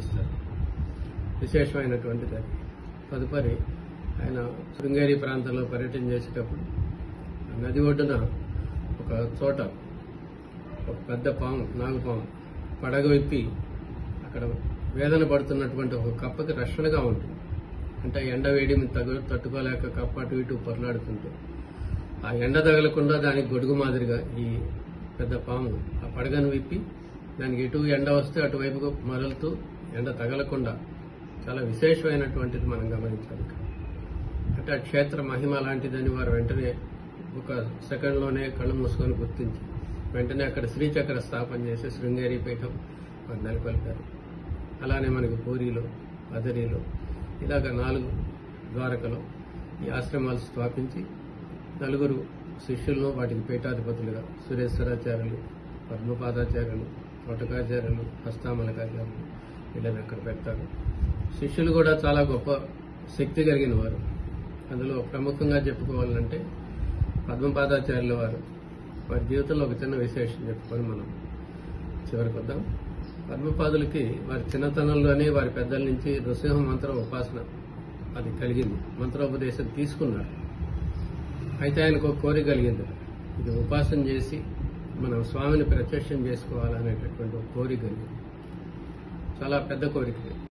భావిస్తారు విశేషమైనటువంటిది అది తదుపరి ఆయన శృంగేరి ప్రాంతంలో పర్యటన చేసేటప్పుడు ఆ నది ఒడ్డున ఒక చోట ఒక పెద్ద పాము నాగుపాము పడగ విప్పి అక్కడ వేదన పడుతున్నటువంటి ఒక కప్పకి రక్షణగా ఉంటుంది అంటే ఎండ వేడిని తగు తట్టుకోలేక కప్ప అటు ఇటు పొరలాడుతుంటే ఆ ఎండ తగలకుండా దానికి గొడుగు మాదిరిగా ఈ పెద్ద పాము ఆ పడగను విప్పి దానికి ఎటు ఎండ వస్తే అటువైపుకు మరలుతూ ఎండ తగలకుండా చాలా విశేషమైనటువంటిది మనం గమనించాలి ఇక్కడ. అంటే ఆ క్షేత్ర మహిమ లాంటిదని వారు వెంటనే ఒక సెకండ్లోనే కళ్ళు మూసుకొని గుర్తించి వెంటనే అక్కడ శ్రీచక్ర స్థాపన చేసి శృంగేరి పీఠం వారు నెలకొల్పారు అలానే మనకి పూరిలో అదరిలో ఇలాగ నాలుగు ద్వారకలో ఈ ఆశ్రమాలు స్థాపించి నలుగురు శిష్యులను వాటికి పీఠాధిపతులుగా సురేశ్వరాచార్యులు పద్మపాదాచార్యులు తోటకాచార్యులు హస్తామలకాచార్యులు వీళ్ళని అక్కడ పెడతారు శిష్యులు కూడా చాలా గొప్ప శక్తి కలిగిన వారు అందులో ప్రముఖంగా చెప్పుకోవాలంటే పద్మపాదాచార్యుల వారు వారి జీవితంలో ఒక చిన్న విశేషం చెప్పుకొని మనం చివరికి వద్దాం పద్మపాదులకి వారి చిన్నతనంలోనే వారి పెద్దల నుంచి నృసింహ మంత్ర ఉపాసన అది కలిగింది మంత్రోపదేశం తీసుకున్నారు అయితే ఆయనకు ఒక కోరిక కలిగింది ఇది ఉపాసన చేసి మనం స్వామిని ప్రత్యక్షం చేసుకోవాలనేటటువంటి ఒక కోరిక కలిగింది చాలా పెద్ద కోరిక